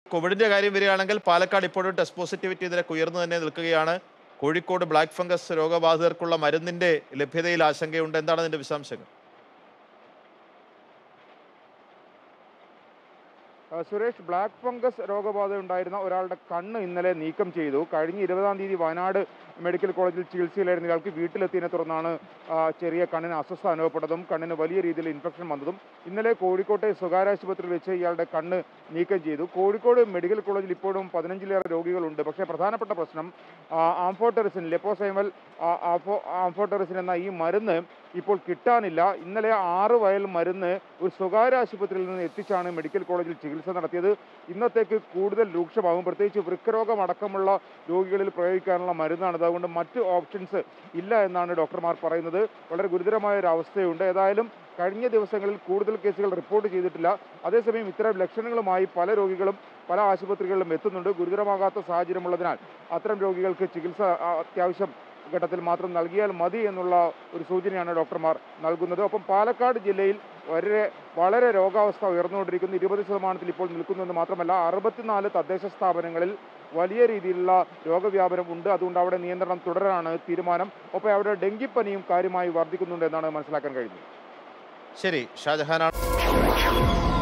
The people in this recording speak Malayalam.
കോവിഡിന്റെ കാര്യം വരികയാണെങ്കിൽ പാലക്കാട് ഇപ്പോഴും ടെസ്റ്റ് പോസിറ്റിവിറ്റി നിരക്ക് ഉയർന്നു തന്നെ നിൽക്കുകയാണ് കോഴിക്കോട് ബ്ലാക്ക് ഫംഗസ് രോഗബാധിതർക്കുള്ള മരുന്നിന്റെ ലഭ്യതയിൽ ആശങ്കയുണ്ട് എന്താണ് അതിന്റെ വിശദാംശങ്ങൾ ആ, സുരേഷ് ബ്ലാക്ക് ഫംഗസ് രോഗബാധ ഉണ്ടായിരുന്ന ഒരാളുടെ കണ്ണ് ഇന്നലെ നീക്കം ചെയ്തു കഴിഞ്ഞ ഇരുപതാം തീയതി വയനാട് മെഡിക്കൽ കോളേജിൽ ചികിത്സയിലായിരുന്ന ഇയാൾക്ക് വീട്ടിലെത്തിയതിനെ തുടർന്നാണ് ആ, ചെറിയ കണ്ണിന് അസ്വസ്ഥ അനുഭവപ്പെട്ടതും കണ്ണിന് വലിയ രീതിയിൽ ഇൻഫെക്ഷൻ വന്നതും ഇന്നലെ കോഴിക്കോട്ടെ സ്വകാര്യ ആശുപത്രിയിൽ വെച്ച് ഇയാളുടെ കണ്ണ് നീക്കം ചെയ്തു കോഴിക്കോട് മെഡിക്കൽ കോളേജിൽ ഇപ്പോഴും പതിനഞ്ചിലേറെ രോഗികളുണ്ട് പക്ഷേ പ്രധാനപ്പെട്ട പ്രശ്നം ആ, ആംഫോടെറിസിൻ ലെപ്പോസൈമൽ ആ, ആഫോ ആംഫോടെറിസിൻ എന്ന ഈ മരുന്ന് ഇപ്പോൾ കിട്ടാനില്ല ഇന്നലെ ആറ് വയൽ മരുന്ന് ഒരു സ്വകാര്യ ആശുപത്രിയിൽ നിന്ന് എത്തിച്ചാണ് മെഡിക്കൽ കോളേജിൽ ചികിത്സ നടത്തിയത് ഇന്നത്തേക്ക് കൂടുതൽ രൂക്ഷമാകും പ്രത്യേകിച്ച് വൃക്കരോഗം അടക്കമുള്ള രോഗികളിൽ പ്രയോഗിക്കാനുള്ള മരുന്നാണിത് അതുകൊണ്ട് മറ്റ് ഓപ്ഷൻസ് ഇല്ല എന്നാണ് ഡോക്ടർമാർ പറയുന്നത് വളരെ ഗുരുതരമായ ഒരു അവസ്ഥയുണ്ട് ഏതായാലും കഴിഞ്ഞ ദിവസങ്ങളിൽ കൂടുതൽ കേസുകൾ റിപ്പോർട്ട് ചെയ്തിട്ടില്ല അതേസമയം ഇത്തരം ലക്ഷണങ്ങളുമായി പല രോഗികളും പല ആശുപത്രികളിലും എത്തുന്നുണ്ട് ഗുരുതരമാകാത്ത സാഹചര്യമുള്ളതിനാൽ അത്തരം രോഗികൾക്ക് ചികിത്സ ആ, അത്യാവശ്യം ഘട്ടത്തിൽ മാത്രം നൽകിയാൽ മതി എന്നുള്ള ഒരു സൂചനയാണ് ഡോക്ടർമാർ നൽകുന്നത് ഒപ്പം പാലക്കാട് ജില്ലയിൽ വളരെ വളരെ രോഗാവസ്ഥ ഉയർന്നുകൊണ്ടിരിക്കുന്നു ഇരുപത് ശതമാനത്തിൽ ഇപ്പോൾ നിൽക്കുന്നു എന്ന് മാത്രമല്ല അറുപത്തിനാല് തദ്ദേശ സ്ഥാപനങ്ങളിൽ വലിയ രീതിയിലുള്ള രോഗവ്യാപനം ഉണ്ട് അതുകൊണ്ട് അവിടെ നിയന്ത്രണം തുടരാനാണ് തീരുമാനം ഒപ്പം അവിടെ ഡെങ്കിപ്പനിയും കാര്യമായി വർദ്ധിക്കുന്നുണ്ട് എന്നാണ് മനസ്സിലാക്കാൻ കഴിയുന്നത് ശരി ഷാജഹാനാണ്